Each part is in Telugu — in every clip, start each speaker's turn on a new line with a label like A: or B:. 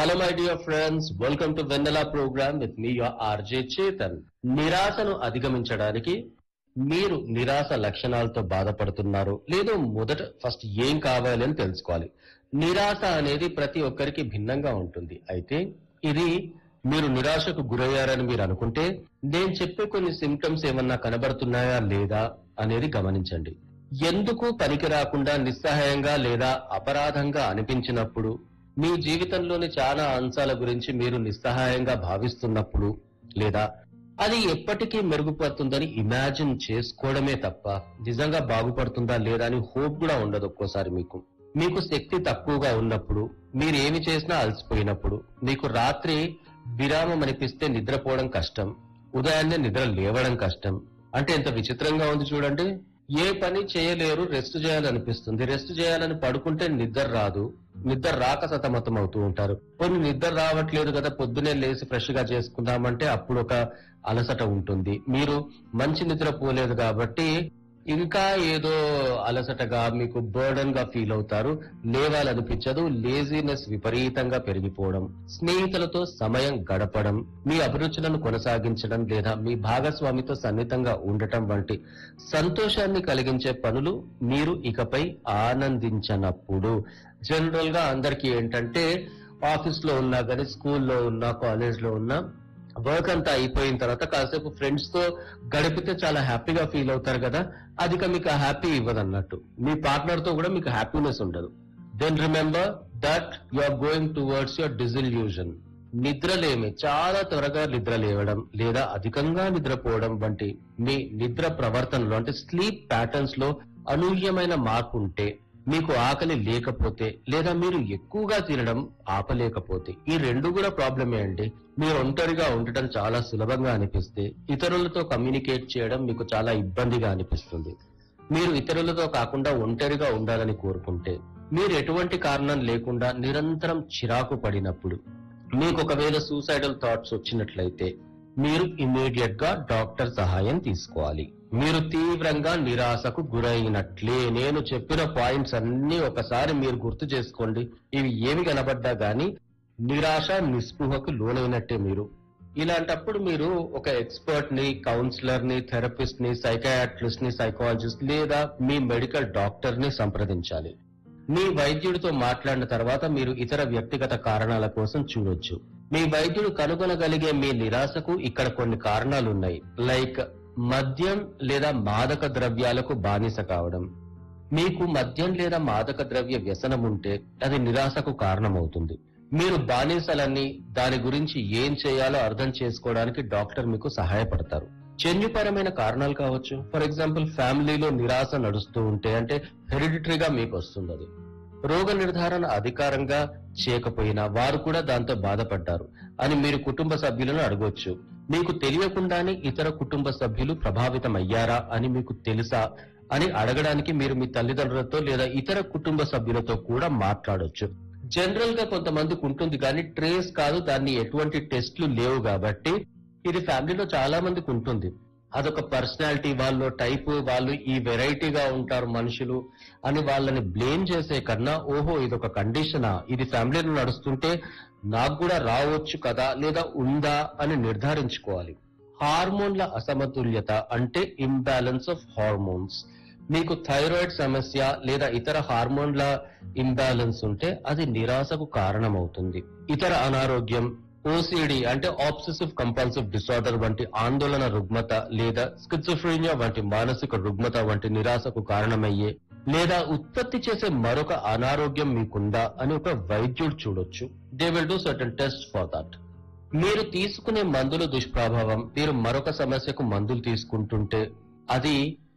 A: Hello my dear friends welcome to Vennela programme with me your RJ Chetan నిరాశను అధిగమించడానికి మీరు నిరాశ లక్షణాలతో బాధపడుతున్నారు లేదో మొదట ఫస్ట్ ఏం కావాలి అని తెలుసుకోవాలి నిరాశ అనేది ప్రతి ఒక్కరికి భిన్నంగా ఉంటుంది అయితే ఇది మీరు నిరాశకు గురయ్యారని మీరు అనుకుంటే నేను చెప్పే కొన్ని సిమ్టమ్స్ ఏమన్నా కనబడుతున్నాయా లేదా అనేది గమనించండి ఎందుకు పనికి రాకుండా నిస్సహాయంగా లేదా అపరాధంగా అనిపించినప్పుడు మీ జీవితంలోని చాలా అంశాల గురించి మీరు నిస్సహాయంగా భావిస్తున్నప్పుడు లేదా అది ఎప్పటికీ మెరుగుపడుతుందని ఇమాజిన్ చేసుకోవడమే తప్ప నిజంగా బాగుపడుతుందా లేదా అని హోప్ కూడా ఉండదు ఒక్కోసారి మీకు మీకు శక్తి తక్కువగా ఉన్నప్పుడు మీరు ఏమి చేసినా అలసిపోయినప్పుడు మీకు రాత్రి విరామం అనిపిస్తే నిద్రపోవడం కష్టం ఉదయాన్నే నిద్ర లేవడం కష్టం అంటే ఎంత విచిత్రంగా ఉంది చూడండి ఏ పని చేయలేరు రెస్ట్ చేయాలనిపిస్తుంది రెస్ట్ చేయాలని పడుకుంటే నిద్ర రాదు నిద్ర రాక సతమతం అవుతూ ఉంటారు కొన్ని నిద్ర రావట్లేదు కదా పొద్దునే లేచి ఫ్రెష్ గా చేసుకుందామంటే అప్పుడు ఒక అలసట ఉంటుంది మీరు మంచి నిద్ర పోలేదు కాబట్టి ఇంకా ఏదో అలసటగా మీకు బర్డన్ గా ఫీల్ అవుతారు లేవాలనిపించదు లేజినెస్ విపరీతంగా పెరిగిపోవడం స్నేహితులతో సమయం గడపడం మీ అభిరుచులను కొనసాగించడం లేదా మీ భాగస్వామితో సన్నిహితంగా ఉండటం వంటి సంతోషాన్ని కలిగించే పనులు మీరు ఇకపై ఆనందించనప్పుడు జనరల్ గా అందరికీ ఏంటంటే ఆఫీస్ లో ఉన్నా కానీ స్కూల్లో ఉన్నా కాలేజ్ లో ఉన్నా వర్క్ అంతా అయిపోయిన తర్వాత కాసేపు ఫ్రెండ్స్ తో గడిపితే చాలా హ్యాపీగా ఫీల్ అవుతారు కదా అది ఇక మీకు హ్యాపీ ఇవ్వదు అన్నట్టు మీ పార్ట్నర్ తో కూడా మీకు హ్యాపీనెస్ ఉండదు then remember that you are going towards your disillusion నిద్రలేమి చాలా త్వరగా నిద్ర లేవడం లేదా అధికంగా నిద్రపోవడం వంటి మీ నిద్ర ప్రవర్తనలో అంటే స్లీప్ ప్యాటర్న్స్ లో అనూహ్యమైన మార్పు ఉంటే మీకు ఆకలి లేకపోతే లేదా మీరు ఎక్కువగా తినడం ఆపలేకపోతే ఈ రెండు కూడా ప్రాబ్లమే అండి మీరు ఒంటరిగా ఉండటం చాలా సులభంగా అనిపిస్తే ఇతరులతో కమ్యూనికేట్ చేయడం మీకు చాలా ఇబ్బందిగా అనిపిస్తుంది మీరు ఇతరులతో కాకుండా ఒంటరిగా ఉండాలని కోరుకుంటే మీరు ఎటువంటి కారణం లేకుండా నిరంతరం చిరాకు పడినప్పుడు మీకు ఒకవేళ సూసైడల్ థాట్స్ వచ్చినట్లయితే మీరు ఇమీడియట్ గా డాక్టర్ సహాయం తీసుకోవాలి మీరు తీవ్రంగా నిరాశకు గురైనట్లే నేను చెప్పిన పాయింట్స్ అన్ని ఒకసారి మీరు గుర్తు చేసుకోండి ఇవి ఏమి కనబడ్డా గానీ నిరాశ నిస్పృహకు లోనైనట్టే మీరు ఇలాంటప్పుడు మీరు ఒక ఎక్స్పర్ట్ ని కౌన్సిలర్ ని థెరపిస్ట్ ని సైకాట్రిస్ట్ ని సైకాలజిస్ట్ లేదా మీ మెడికల్ డాక్టర్ ని సంప్రదించాలి మీ వైద్యుడితో మాట్లాడిన తర్వాత మీరు ఇతర వ్యక్తిగత కారణాల కోసం చూడొచ్చు మీ వైద్యుడు కనుగొనగలిగే మీ నిరాశకు ఇక్కడ కొన్ని కారణాలు ఉన్నాయి లైక్ మద్యం లేదా మాదక ద్రవ్యాలకు బానిస కావడం మీకు మద్యం లేదా మాదక ద్రవ్య వ్యసనం ఉంటే అది నిరాశకు కారణమవుతుంది మీరు బానిసలన్నీ దాని గురించి ఏం చేయాలో అర్థం చేసుకోవడానికి డాక్టర్ మీకు సహాయపడతారు జన్యుపరమైన కారణాలు కావచ్చు ఫర్ ఎగ్జాంపుల్ ఫ్యామిలీలో నిరాశ నడుస్తూ ఉంటే అంటే హెరిడిటరీగా మీకు వస్తుంది అది రోగ నిర్ధారణ అధికారంగా చేయకపోయినా వారు కూడా దాంతో బాధపడ్డారు అని మీరు కుటుంబ సభ్యులను అడగొచ్చు మీకు తెలియకుండానే ఇతర కుటుంబ సభ్యులు ప్రభావితమయ్యారా అని మీకు తెలుసా అని అడగడానికి మీరు మీ తల్లిదండ్రులతో లేదా ఇతర కుటుంబ సభ్యులతో కూడా మాట్లాడొచ్చు జనరల్ గా కొంతమందికి ఉంటుంది కానీ ట్రేస్ కాదు దాన్ని ఎటువంటి టెస్ట్లు లేవు కాబట్టి ఇది ఫ్యామిలీలో చాలా మందికి ఉంటుంది అదొక పర్సనాలిటీ వాళ్ళు టైప్ వాళ్ళు ఈ వెరైటీగా ఉంటారు మనుషులు అని వాళ్ళని బ్లేమ్ చేసే కన్నా ఓహో ఇదొక కండిషనా ఇది ఫ్యామిలీలో నడుస్తుంటే నాకు కూడా రావచ్చు కదా లేదా ఉందా అని నిర్ధారించుకోవాలి హార్మోన్ల అసమతుల్యత అంటే ఇంబ్యాలెన్స్ ఆఫ్ హార్మోన్స్ మీకు థైరాయిడ్ సమస్య లేదా ఇతర హార్మోన్ల ఇంబ్యాలెన్స్ ఉంటే అది నిరాశకు కారణమవుతుంది ఇతర అనారోగ్యం ఓసిడి అంటే ఆబ్సెసివ్ కంపల్సివ్ డిసార్డర్ వంటి ఆందోళన రుగ్మత లేదా స్కిజోఫ్రీనియా వంటి మానసిక రుగ్మత వంటి నిరాశకు కారణమయ్యే లేదా ఉత్పత్తి చేసే మరొక అనారోగ్యం మీకుందా అని ఒక వైద్యుడు చూడొచ్చు they will do certain test for that మీరు తీసుకునే మందుల దుష్ప్రభావం మీరు మరొక సమస్యకు మందులు తీసుకుంటుంటే అది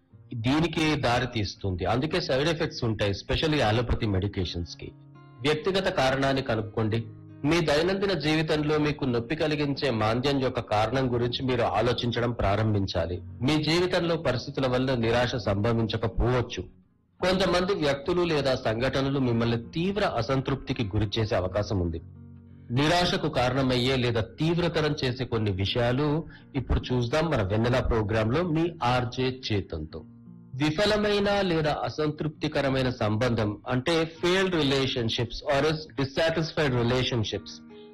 A: దీనికి దారి తీస్తుంది అందుకే సైడ్ ఎఫెక్ట్స్ ఉంటాయి స్పెషల్లీ అలోపతి మెడికేషన్స్ కి వ్యక్తిగత కారణాన్ని కనుక్కోండి మీ దైనందిన జీవితంలో మీకు నొప్పి కలిగించే మాంద్యం యొక్క కారణం గురించి మీరు ఆలోచించడం ప్రారంభించాలి మీ జీవితంలో పరిస్థితుల వల్ల నిరాశ సంభవించకపోవచ్చు కొంతమంది వ్యక్తులు లేదా సంఘటనలు మిమ్మల్ని తీవ్ర అసంతృప్తికి గురి చేసే అవకాశం ఉంది నిరాశకు కారణమయ్యే లేదా తీవ్రతరం చేసే కొన్ని విషయాలు ఇప్పుడు చూద్దాం మన వెన్నెల ప్రోగ్రామ్ లో మీ ఆర్జే చేతంతో విఫలమైన లేదా అసంతృప్తికరమైన సంబంధం అంటే failed relationships or dissatisfied relationships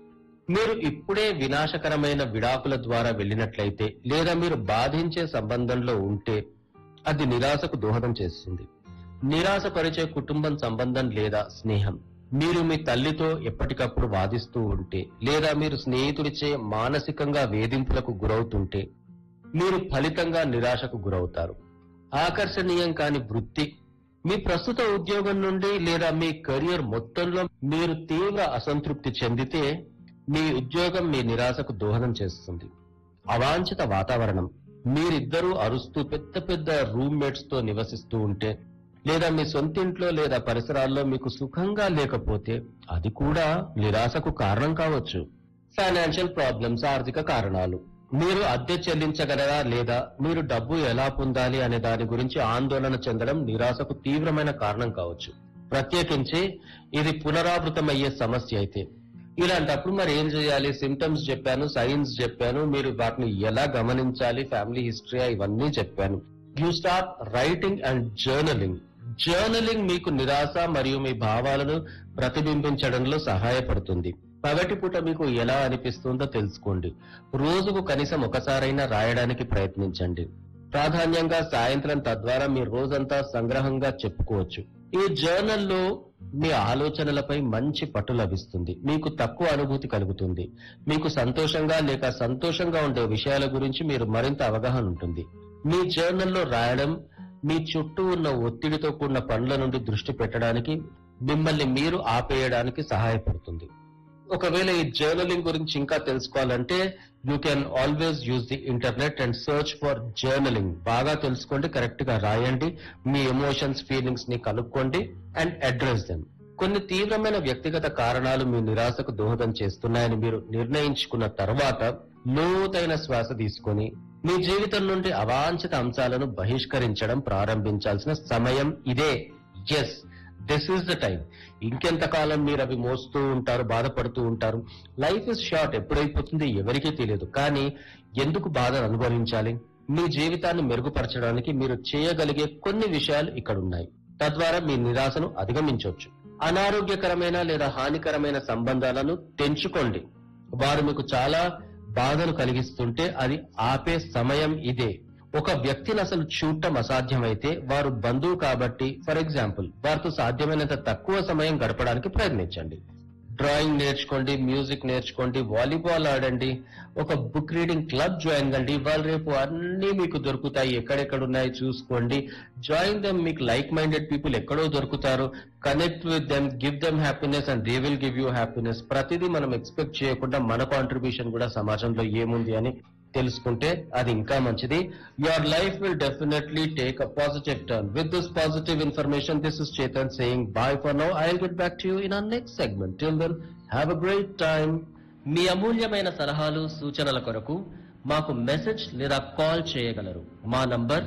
A: మీరు ఇప్పుడే వినాశకరమైన విడాకుల ద్వారా వెళ్ళినట్లయితే లేదా మీరు బాధించే సంబంధంలో ఉంటే అది నిరాశకు దోహదం చేస్తుంది నిరాశపరిచే కుటుంబం సంబంధం లేదా స్నేహం మీరు మీ తల్లితో ఎప్పటికప్పుడు వాదిస్తూ ఉంటే లేదా మీరు స్నేహితుడిచే మానసికంగా వేధింపులకు గురవుతుంటే మీరు ఫలితంగా నిరాశకు గురవుతారు ఆకర్షణీయం కాని వృత్తి మీ ప్రస్తుత ఉద్యోగం నుండి లేదా మీ కెరియర్ మొత్తంలో మీరు తీవ్ర అసంతృప్తి చెందితే మీ ఉద్యోగం మీ నిరాశకు దోహదం చేస్తుంది అవాంఛిత వాతావరణం మీరిద్దరూ అరుస్తూ పెద్ద పెద్ద రూమ్మేట్స్ తో నివసిస్తూ ఉంటే లేదా మీ సొంతింట్లో లేదా పరిసరాల్లో మీకు సుఖంగా లేకపోతే అది కూడా నిరాశకు కారణం కావచ్చు ఫైనాన్షియల్ ప్రాబ్లమ్స్ ఆర్థిక కారణాలు మీరు అద్దె చెల్లించగలరా లేదా మీరు డబ్బు ఎలా పొందాలి అనే దాని గురించి ఆందోళన చెందడం నిరాశకు తీవ్రమైన కారణం కావచ్చు ప్రత్యేకించి ఇది పునరావృతమయ్యే సమస్య అయితే ఇలాంటప్పుడు మరి ఏం చేయాలి సిమ్టమ్స్ చెప్పాను సైన్స్ చెప్పాను మీరు వాటిని ఎలా గమనించాలి ఫ్యామిలీ హిస్టరీ ఇవన్నీ చెప్పాను you start writing and journaling journaling మీకు నిరాశ మరియు మీ భావాలను ప్రతిబింబించడంలో సహాయపడుతుంది పగటిపూట మీకు ఎలా అనిపిస్తుందో తెలుసుకోండి రోజుకు కనీసం ఒకసారైనా రాయడానికి ప్రయత్నించండి ప్రాధాన్యంగా సాయంత్రం తద్వారా మీ రోజంతా సంగ్రహంగా చెప్పుకోవచ్చు ఈ జర్నల్లో మీ ఆలోచనలపై మంచి పట్టు లభిస్తుంది మీకు తక్కువ అనుభూతి కలుగుతుంది మీకు సంతోషంగా లేక సంతోషంగా ఉండే విషయాల గురించి మీరు మరింత అవగాహన ఉంటుంది మీ జర్నల్లో రాయడం మీ చుట్టూ ఉన్న ఒత్తిడితో కూడిన పనుల నుండి దృష్టి పెట్టడానికి మిమ్మల్ని మీరు ఆపేయడానికి సహాయపడుతుంది ఒకవేళ ఈ జర్నలింగ్ గురించి ఇంకా తెలుసుకోవాలంటే you can always use the internet and search for journaling బాగా తెలుసుకోండి కరెక్ట్ గా రాయండి మీ ఎమోషన్స్ ఫీలింగ్స్ ని కనుక్కోండి అండ్ అడ్రస్ దెమ్ కొన్ని తీవ్రమైన వ్యక్తిగత కారణాలు మీ నిరాశకు దోహదం చేస్తున్నాయని మీరు నిర్ణయించుకున్న తర్వాత లోతైన శ్వాస తీసుకొని మీ జీవితం నుండి అవాంఛిత అంశాలను బహిష్కరించడం ప్రారంభించాల్సిన సమయం ఇదే yes this is the time ఇంకెంతకాలం మీరు అవి మోస్తూ ఉంటారు బాధపడుతూ ఉంటారు లైఫ్ ఇస్ షార్ట్ ఎప్పుడైపోతుంది ఎవరికీ తెలియదు కానీ ఎందుకు బాధను అనుభవించాలి మీ జీవితాన్ని మెరుగుపరచడానికి మీరు చేయగలిగే కొన్ని విషయాలు ఇక్కడ ఉన్నాయి తద్వారా మీ నిరాశను అధిగమించవచ్చు అనారోగ్యకరమైన లేదా హానికరమైన సంబంధాలను తెంచుకోండి వారు మీకు చాలా బాధను కలిగిస్తుంటే అది ఆపే సమయం ఇదే ఒక వ్యక్తిని అసలు చూడటం అసాధ్యమైతే వారు బంధువు కాబట్టి ఫర్ ఎగ్జాంపుల్ వారితో సాధ్యమైనంత తక్కువ సమయం గడపడానికి ప్రయత్నించండి డ్రాయింగ్ నేర్చుకోండి మ్యూజిక్ నేర్చుకోండి వాలీబాల్ ఆడండి ఒక బుక్ రీడింగ్ క్లబ్ జాయిన్ కండి ఇవాళ రేపు అన్ని మీకు దొరుకుతాయి ఎక్కడెక్కడ ఉన్నాయి చూసుకోండి జాయిన్ దెమ్ మీకు లైక్ మైండెడ్ పీపుల్ ఎక్కడో దొరుకుతారు connect with them give them happiness and they will give you happiness ప్రతిదీ మనం ఎక్స్పెక్ట్ చేయకుండా మన కాంట్రిబ్యూషన్ కూడా సమాజంలో ఏముంది అని తెలుసుకుంటే అది ఇంకా మంచిది your life will definitely take a positive turn with this positive information this is Chetan saying bye for now I get back to you in our next segment till then have a great time
B: మీ అమూల్యమైన సలహాలు సూచనల కొరకు మాకు మెసేజ్ లేదా కాల్ చేయగలరు మా నంబర్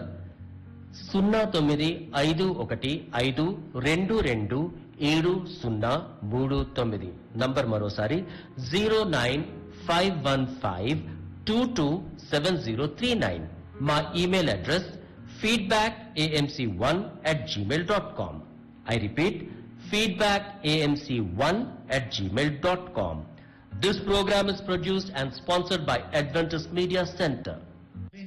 B: సున్నా తొమ్మిది ఐదు ఒకటి ఐదు రెండు రెండు ఏడు సున్నా మూడు తొమ్మిది నంబర్ మరోసారి zero nine five one five two two seven zero three nine మా email address feedback AMC one at Gmail dot com I repeat feedback amc1 at gmail.com. This program is produced and sponsored by Adventist Media Center.